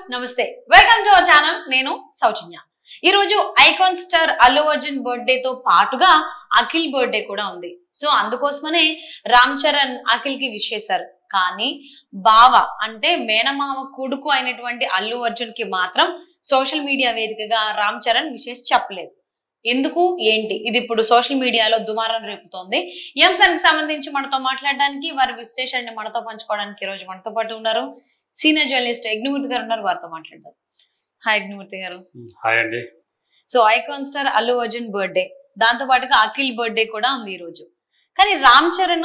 నమస్తే welcome to our channel నేను సౌజన్య ఈ రోజు icon star Allu Arjun birthday తో పాటుగా అఖిల్ బర్త్డే కూడా ఉంది సో అందుకోసమనే రామ్ చరణ్ అఖిల్ కి విష్ చేశారు కానీ బావ అంటే మేనమామ కొడుకు అయినటువంటి అల్లు అర్జున్ కి మాత్రం సోషల్ మీడియా వేదికగా రామ్ చరణ్ విషెస్ చెప్పలేదు ఎందుకు ఏంటి ఇది ఇప్పుడు సోషల్ మీడియాలో దుమారం రేపుతోంది ఈ అంశానికి సంబంధించి మనతో మాట్లాడడానికి వారి విశ్లేషణని మనతో పంచుకోవడానికి ఈ రోజు మనతో పాటు ఉన్నారు సీనియర్ జర్నలిస్ట్ యజ్ఞమూర్తి గారు ఉన్నారు వారితో మాట్లాడదాం హాయ్ యజ్ఞమూర్తి గారు హాయ్ అండి so icon star Allu Arjun birthday దాంతో పాటుగా అఖిల్ బర్త్డే కూడా ఉంది ఈ రోజు కానీ రామ్ చరణ్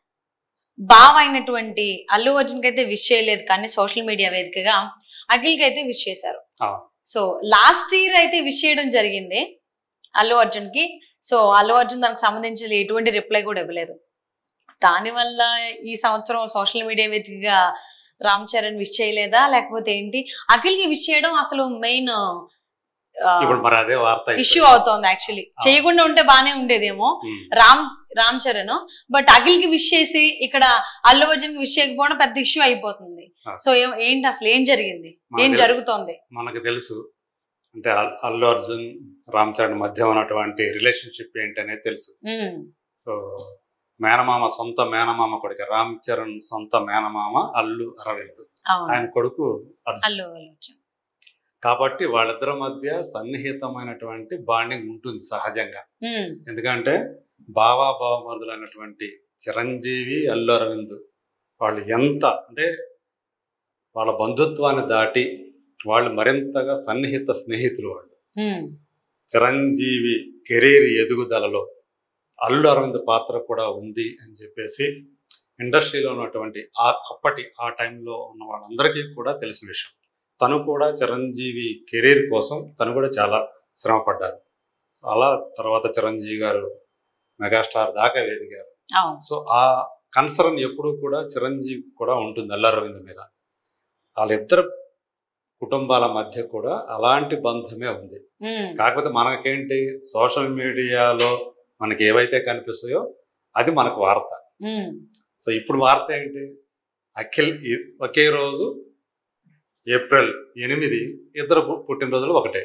బావ అయినటువంటి అల్లు అర్జున్ కి అయితే విష్ చేయలేదు కానీ సోషల్ మీడియా వేదికగా అఖిల్ కి అయితే విష్ చేశారు అవును. సో లాస్ట్ ఇయర్ అయితే విష్ చేయడం జరిగింది అల్లు అర్జున్ కి సో అల్లు అర్జున్ దానికి సంబంధించి ఎటువంటి రిప్లై కూడా ఇవ్వలేదు దానివల్ల ఈ సంవత్సరం సోషల్ మీడియా వేదికగా రామ్ చరణ్ విష్ చేయలేదా లేకపోతే ఏంటి అఖిల్ కి విష్ చేయడం అసలు మెయిన్ ఇప్పుడు మరి అదే వార్త ఇష్యూ అవుతోంది యాక్చువల్లీ చేయకుండా ఉంటే బానే ఉండేదేమో ఉమ్. రామ్ రామ్ చరణ్ బట్ అఖిల్ కి విష్ చేసి ఇక్కడ అల్లు అర్జున్ కి విష్ చేయకపోవడం పెద్ద ఇష్యూ అయిపోతుంది ఆ. సో ఏం- ఏంటి అసలు ఏం జరిగింది మనకు ఏం తెలు- జరుగుతోంది మనకు తెలుసు అంటే అల్- అల్లు అర్జున్ రామ్ చరణ్ మధ్య ఉన్నటువంటి రిలేషన్షిప్ ఏంటనేది తెలుసు ఉమ్, సో మేనమామ సొంత మేనమామ కొడుకు రామ్ చరణ్ సొంత మేనమామ అల్లు అరవింద్ అవును ఆయన కొడుకు అర్జున్ అల్లు అర్జున్ కాబట్టి వాళ్ళిద్దరి మధ్య సన్నిహితమైనటువంటి బాండింగ్ ఉంటుంది సహజంగా ఉమ్, ఎందుకంటే బావా బావమరుదులైనటువంటి చిరంజీవి అల్లు అరవింద్ వాళ్ళు ఎంత అంటే వాళ్ళ బంధుత్వాన్ని దాటి వాళ్ళు మరింతగా సన్నిహిత స్నేహితులు వాళ్ళు ఉమ్, చిరంజీవి కెరీర్ ఎదుగుదలలో అల్లు అరవింద్ పాత్ర కూడా ఉంది అని చెప్పేసి ఇండస్ట్రీలో ఉన్నటువంటి ఆ అప్పటి ఆ టైంలో ఉన్న వాళ్ళందరికీ కూడా తెలిసిన విషయం తను కూడా చిరంజీవి కెరీర్ కోసం తను కూడా చాలా శ్రమ పడ్డారు అలా తర్వాత చిరంజీవి గారు మెగాస్టార్ దాకా ఎదిగారు అవును సో ఆ కన్సర్న్ ఎప్పుడూ కూడా చిరంజీవి కూడా ఉంటుంది అల్లు అరవింద్ మీద వాళ్ళిద్దరు కుటుంబాల మధ్య కూడా అలాంటి బంధమే ఉంది ఉమ్, కాకపోతే మనకేంటి సోషల్ మీడియాలో మనకి ఏవైతే కనిపిస్తాయో అది మనకు వార్త ఉమ్, సో ఇప్పుడు వార్త ఏంటి అఖిల్ ఈ- ఒకే రోజు ఏప్రిల్ ఎనిమిది ఇద్దరు పు- పుట్టినరోజులు ఒకటే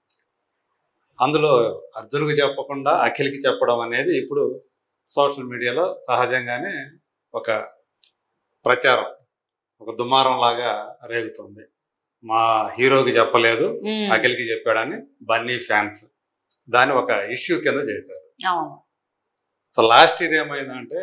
అందులో అర్జున్కి చెప్పకుండా అఖిల్కి చెప్పడం అనేది ఇప్పుడు సోషల్ మీడియాలో సహజంగానే ఒక ప్రచారం ఒక దుమారం లాగా రేగుతుంది మా హీరోకి చెప్పలేదు ఉమ్, అఖిల్కి చెప్పాడని బన్నీ ఫ్యాన్స్ దాన్ని ఒక ఇష్యూ కింద చేశారు అవును సో లాస్ట్ ఇయర్ ఏమైందంటే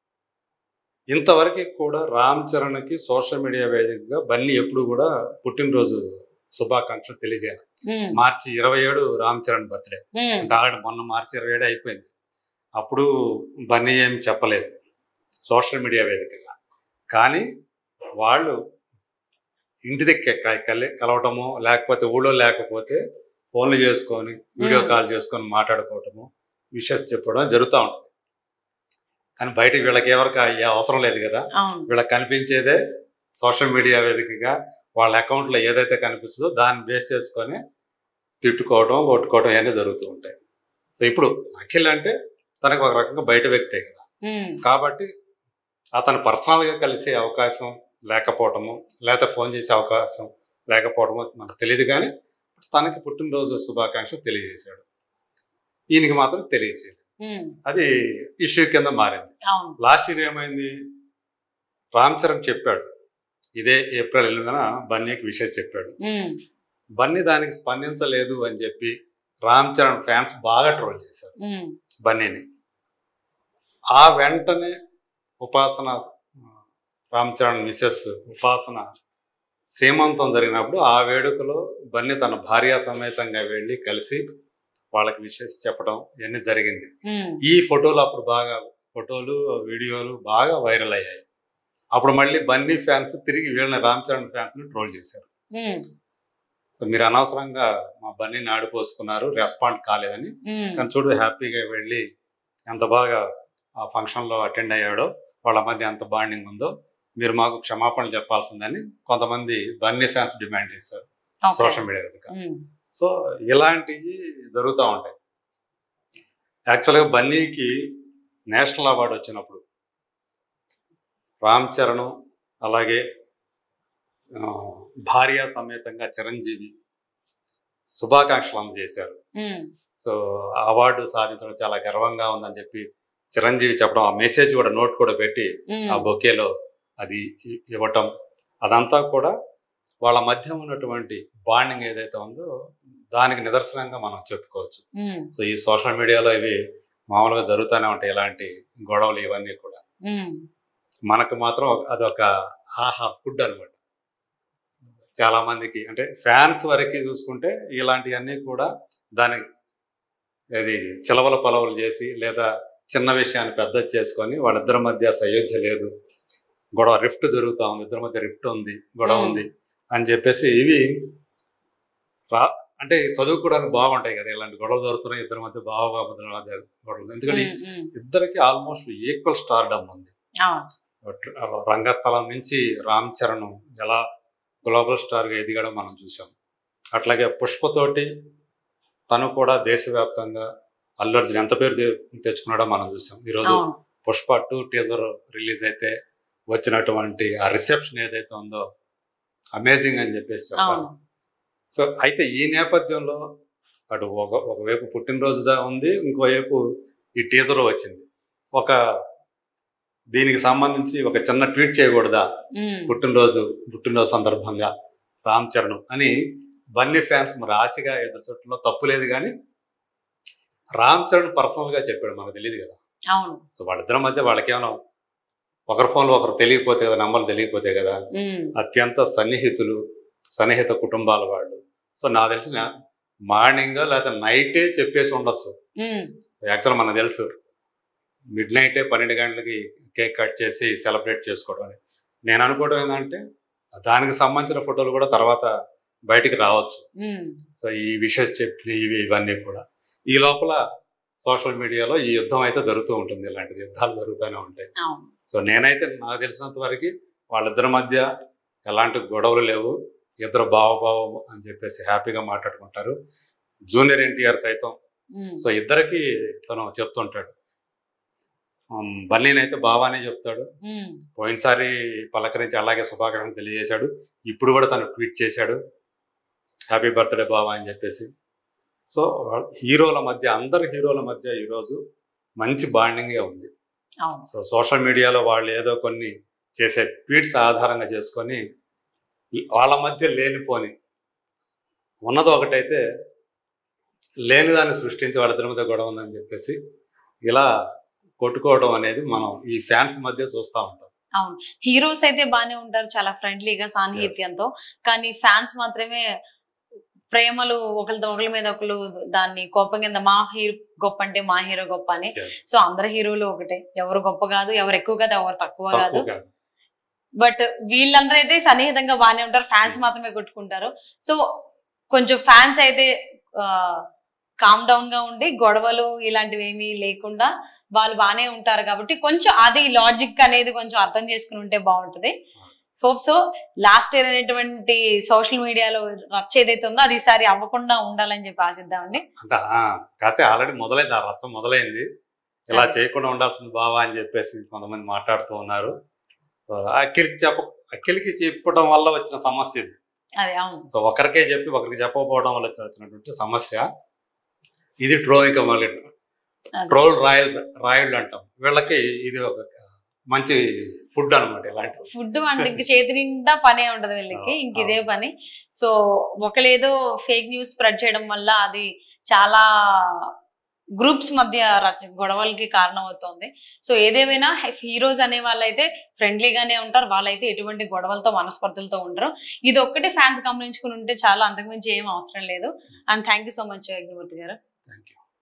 ఇంతవరకు కూడా రామ్ చరణ్కి సోషల్ మీడియా వేదికగా బన్నీ ఎప్పుడు కూడా పుట్టినరోజు శుభాకాంక్షలు తెలియజేయాలి ఉమ్, మార్చి ఇరవై ఏడు రామ్ చరణ్ బర్త్డే ఉమ్, అంటే ఆల్రెడీ మొన్న మార్చి ఇరవై ఏడు అయిపోయింది అప్పుడు బన్నీ ఏం చెప్పలేదు సోషల్ మీడియా వేదికగా కానీ వాళ్ళు ఇంటి దగ్గర క- కలి కలవటము లేకపోతే ఊళ్ళో లేకపోతే ఫోన్లు చేసుకొని వీడియో Hmm. కాల్ చేసుకొని మాట్లాడుకోవటము విషెస్ చెప్పడం జరుగుతూ ఉంటుంది కానీ బయటకు వీళ్ళకి ఎవరికి అయ్యే అవసరం లేదు కదా అవును వీళ్ళకి కనిపించేదే సోషల్ మీడియా వేదికగా వాళ్ళ అకౌంట్లో ఏదైతే కనిపిస్తుందో దాన్ని బేస్ చేసుకొని తిట్టుకోవడం కొట్టుకోవడం ఇవన్నీ జరుగుతూ ఉంటాయి సో ఇప్పుడు అఖిల్ అంటే తనకు ఒక రకంగా బయట వ్యక్తే కదా ఉమ్, కాబట్టి అతను పర్సనల్గా కలిసే అవకాశం లేకపోవటము లేకపోతే ఫోన్ చేసే అవకాశం లేకపోవడము మనకు తెలియదు కానీ తనకి పుట్టినరోజు శుభాకాంక్షలు తెలియజేశాడు ఈయనకి మాత్రం తెలియజేయలేదు ఉమ్, అది ఇష్యూ కింద మారింది అవును లాస్ట్ ఇయర్ ఏమైంది రామ్ చరణ్ చెప్పాడు ఇదే ఏప్రిల్ ఎనిమిదిన బన్నీకి విషయం చెప్పాడు ఉమ్, బన్నీ దానికి స్పందించలేదు అని చెప్పి రామ్ చరణ్ ఫ్యాన్స్ బాగా ట్రోల్ చేశారు ఉమ్, బన్నీని ఆ వెంటనే ఉపాసన రామ్ చరణ్ మిసెస్ ఉపాసన సీమంతం జరిగినప్పుడు ఆ వేడుకలో బన్నీ తన భార్య సమేతంగా వెళ్ళి కలిసి వాళ్ళకి విషెస్ చెప్పడం ఇవన్నీ జరిగింది ఉమ్, ఈ ఫోటోలు అప్పుడు బాగా ఫోటోలు వీడియోలు బాగా వైరల్ అయ్యాయి అప్పుడు మళ్ళీ బన్నీ ఫ్యాన్స్ తిరిగి వీళ్ళని రామ్ చరణ్ ఫ్యాన్స్ ని ట్రోల్ చేశారు ఉమ్, సో మీరు అనవసరంగా మా బన్నీని ఆడిపోసుకున్నారు రెస్పాండ్ కాలేదని ఉమ్, కానీ చూడు హ్యాపీగా వెళ్ళి ఎంత బాగా ఆ ఫంక్షన్లో అటెండ్ అయ్యాడో వాళ్ళ మధ్య ఎంత బాండింగ్ ఉందో మీరు మాకు క్షమాపణలు చెప్పాల్సిందని కొంతమంది బన్నీ ఫ్యాన్స్ డిమాండ్ చేశారు ఓకే. సోషల్ మీడియా వేదిక ఉమ్, సో ఇలాంటివి జరుగుతూ ఉంటాయి యాక్చువల్గా బన్నీకి నేషనల్ అవార్డు వచ్చినప్పుడు రామ్ చరణ్ అలాగే ఆ, భార్య సమేతంగా చిరంజీవి శుభాకాంక్షలు అందజేశారు ఉమ్, సో అవార్డు సాధించడం చాలా గర్వంగా ఉందని చెప్పి చిరంజీవి చెప్పడం ఆ మెసేజ్ కూడా నోట్ కూడా పెట్టి ఉమ్, ఆ బొకేలో అది ఇ- ఇవ్వటం అదంతా కూడా వాళ్ళ మధ్య ఉన్నటువంటి బాండింగ్ ఏదైతే ఉందో దానికి నిదర్శనంగా మనం చెప్పుకోవచ్చు ఉమ్, సో ఈ సోషల్ మీడియాలో ఇవి మామూలుగా జరుగుతూనే ఉంటాయి ఇలాంటి గొడవలు ఇవన్నీ కూడా ఉమ్, మనకు మాత్రం అదొక ఆహా ఫుడ్ అనమాట చాలా మందికి అంటే ఫ్యాన్స్ వరకు చూసుకుంటే ఇలాంటివన్నీ కూడా దాని అది చిలవల పొలవలు చేసి లేదా చిన్న విషయాన్ని పెద్ద చేసుకొని వాళ్ళిద్దరి మధ్య సయోధ్య లేదు గొడవ రిఫ్ట్ జరుగుతా ఉంది ఇద్దరి మధ్య రిఫ్ట్ ఉంది గొడవ Hmm. ఉంది అని చెప్పేసి ఇవి రా అంటే చదువుకోవడానికి బాగుంటాయి కదా ఇలాంటి గొడవలు జరుగుతున్నాయి ఇద్దరి మధ్య బావబాబుల మధ్య గొడవలు ఎందుకంటే ఉమ్, ఉమ్, ఇద్దరికి ఆల్మోస్ట్ ఈక్వల్ స్టార్డమ్ ఉంది అవును రంగస్థలం నుంచి రామ్ చరణ్ ఎలా గ్లోబల్ స్టార్ గా ఎదిగడం మనం చూసాం అట్లాగే పుష్పతోటి తను కూడా దేశవ్యాప్తంగా అల్లు అర్జున్ ఎంత పేరు తె- తెచ్చుకున్నాడో మనం చూసాం ఈరోజు అవును పుష్ప టూ టీజర్ రిలీజ్ అయితే వచ్చినటువంటి ఆ రిసెప్షన్ ఏదైతే ఉందో అమేజింగ్ అని చెప్పేసి చెప్పాలి అవును సో అయితే ఈ నేపథ్యంలో అటు ఒక ఒకవైపు పుట్టినరోజు జా- ఉంది ఇంకోవైపు ఈ టీజర్ వచ్చింది ఒక దీనికి సంబంధించి ఒక చిన్న ట్వీట్ చేయకూడదా ఉమ్, పుట్టినరోజు పుట్టినరోజు సందర్భంగా రామ్ చరణ్ అని బన్నీ ఫ్యాన్స్ మరి ఆశగా ఎదురు చూడటంలో తప్పు లేదు కానీ రామ్ చరణ్ పర్సనల్ గా చెప్పాడు మనకు తెలియదు కదా అవును సో వాళ్ళిద్దరి మధ్య వాళ్ళకేమైనా ఒకరి ఫోన్లో ఒకరు తెలియకపోతే కదా నంబర్లు తెలియకపోతే కదా ఉమ్, అత్యంత సన్నిహితులు సన్నిహిత కుటుంబాల వాళ్ళు సో నాకు తెలిసిన మార్నింగ్ లేదా నైటే చెప్పేసి ఉండొచ్చు ఉమ్, యాక్చువల్ మనకు తెలుసు మిడ్ నైటే పన్నెండు గంటలకి కేక్ కట్ చేసి సెలబ్రేట్ చేసుకోవడం అని నేను అనుకోవడం ఏంటంటే దానికి సంబంధించిన ఫోటోలు కూడా తర్వాత బయటికి రావచ్చు ఉమ్, సో ఈ విషయస్ చెప్పి ఇవి ఇవన్నీ కూడా ఈ లోపల సోషల్ మీడియాలో ఈ యుద్ధం అయితే జరుగుతూ ఉంటుంది ఇలాంటి యుద్ధాలు జరుగుతూనే ఉంటాయి అవును సో నేనైతే నాకు తెలిసినంత వరకు వాళ్ళిద్దరి మధ్య ఎలాంటి గొడవలు లేవు ఇద్దరు బావబావం అని చెప్పేసి హ్యాపీగా మాట్లాడుకుంటారు జూనియర్ ఎన్టీఆర్ సైతం ఉమ్, సో ఇద్దరికి తను చెప్తుంటాడు ఉమ్, బన్నీనైతే బావానే చెప్తాడు ఉమ్, పోయినసారి పలకరించి అలాగే శుభాకాంక్షలు తెలియజేశాడు ఇప్పుడు కూడా తను ట్వీట్ చేశాడు హ్యాపీ బర్త్డే బావా అని చెప్పేసి సో హీరోల మధ్య అందరు హీరోల మధ్య ఈరోజు మంచి బాండింగే ఉంది అవును సో సోషల్ మీడియాలో వాళ్ళు ఏదో కొన్ని చేసే ట్వీట్స్ ఆధారంగా చేసుకొని వాళ్ళ మధ్య లేనిపోని ఉన్నది ఒకటైతే లేని దాన్ని సృష్టించి వాళ్ళిద్దరి మధ్య గొడవ ఉందని చెప్పేసి ఇలా కొట్టుకోవడం అనేది మనం ఈ ఫ్యాన్స్ మధ్య చూస్తూ ఉంటాం అవును హీరోస్ అయితే బానే ఉంటారు చాలా ఫ్రెండ్లీగా సాన్నిహిత్యంతో కానీ ఫ్యాన్స్ మాత్రమే ప్రేమలు ఒకరితో ఒకరి మీద ఒకరు దాన్ని కోపం కింద మా హీరో గొప్ప అంటే మా హీరో గొప్ప అని Yes. సో అందరు హీరోలు ఒకటే ఎవరు గొప్ప కాదు ఎవరు ఎక్కువ కాదు ఎవరు తక్కువ కాదు తక్కువ కాదు. బట్ వీళ్ళందరూ అయితే సన్నిహితంగా బాగానే ఉంటారు ఫ్యాన్స్ మాత్రమే కొట్టుకుంటారు సో కొంచెం ఫ్యాన్స్ అయితే కామ్ డౌన్ గా ఉండి గొడవలు ఇలాంటివి ఏమీ లేకుండా వాళ్ళు బాగానే ఉంటారు కాబట్టి కొంచెం అది లాజిక్ అనేది కొంచెం అర్థం చేసుకుని ఉంటే బాగుంటది హోప్ సో లాస్ట్ ఇయర్ అనేటువంటి సోషల్ మీడియాలో రచ్చ ఏదైతే ఉందో అది ఈసారి అవ్వకుండా ఉండాలని చెప్పి ఆశిద్దామండి అంటే ఆ, కాకపోతే ఆల్రెడీ మొదలైంది ఆ రచ్చ మొదలైంది ఇలా అదే. చేయకుండా ఉండాల్సింది బావా అని చెప్పేసి కొంతమంది మాట్లాడుతూ ఉన్నారు సో అఖిల్కి చెప్ప అఖిల్కి చెప్పడం వల్ల వచ్చిన సమస్య ఇది అదే అవును సో ఒకరికే చెప్పి ఒకరికి చెప్పకపోవడం వల్ల వచ్చినటువంటి సమస్య ఇది ట్రోలింగ్ మళ్ళీ అదే. ట్రోల్ రాయల్ రాయుళ్ళు అంటాం వీళ్ళకి ఇది ఒక మంచి ఫుడ్ అన్నమాట ఇలాంటి ఫుడ్ అంటే ఇంక చేతి నిండా పనే ఉంటది వీళ్ళకి ఆ, ఇంక ఇదే పని సో ఒకలేదో ఫేక్ న్యూస్ స్ప్రెడ్ చేయడం వల్ల అది చాలా గ్రూప్స్ మధ్య రచ- గొడవలకి కారణం అవుతుంది సో ఏదేమైనా హీరోస్ అనే వాళ్ళైతే ఫ్రెండ్లీగానే ఉంటారు వాళ్ళైతే ఎటువంటి గొడవలతో మనస్పర్ధలతో ఉండరు ఇది ఒక్కటే ఫ్యాన్స్ గమనించుకుని ఉంటే చాలా అంతకుమించి ఏం అవసరం లేదు and thank you so much Agnimurthy గారు థ్యాంక్ యూ